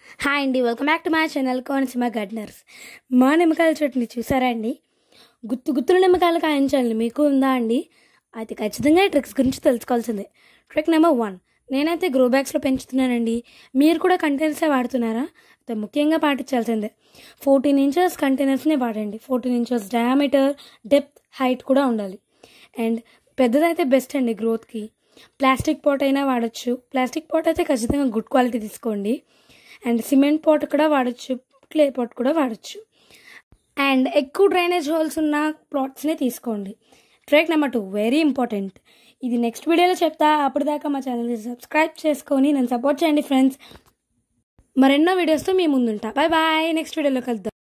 hi అండి welcome back to my channel Konaseema gardeners మా నిమ్మకాయల చెట్టుని చూసారా అండి గుత్తు గుత్తుల నిమ్మకాయలు కాయించాలి మీకు ఉందా అండి అయితే ఖచ్చితంగా ఈ ట్రిక్స్ గురించి తెలుసుకోవాల్సిందే ట్రిక్ నెంబర్ వన్ నేనైతే గ్రో బ్యాగ్స్లో పెంచుతున్నానండి మీరు కూడా కంటైనర్సే వాడుతున్నారా అయితే ముఖ్యంగా పాటించాల్సిందే ఫోర్టీన్ ఇంచెస్ కంటైనర్స్నే వాడండి fourteen inches diameter depth height కూడా ఉండాలి అండ్ పెద్దదైతే బెస్ట్ అండి గ్రోత్కి ప్లాస్టిక్ పాట్ అయినా వాడచ్చు ప్లాస్టిక్ పాట్ అయితే ఖచ్చితంగా గుడ్ క్వాలిటీ తీసుకోండి అండ్ సిమెంట్ పాట్ కూడా వాడచ్చు క్లే పాట్ కూడా వాడచ్చు అండ్ ఎక్కువ డ్రైనేజ్ హోల్స్ ఉన్న ప్లాట్స్నే తీసుకోండి trick number two very important ఇది నెక్స్ట్ వీడియోలో చెప్తా అప్పటిదాకా మా ఛానల్ని సబ్స్క్రైబ్ చేసుకొని నన్ను సపోర్ట్ చేయండి ఫ్రెండ్స్ మరెన్నో వీడియోస్తో మీ ముందుంటా బాయ్ బాయ్ నెక్స్ట్ వీడియోలో కలుద్దాం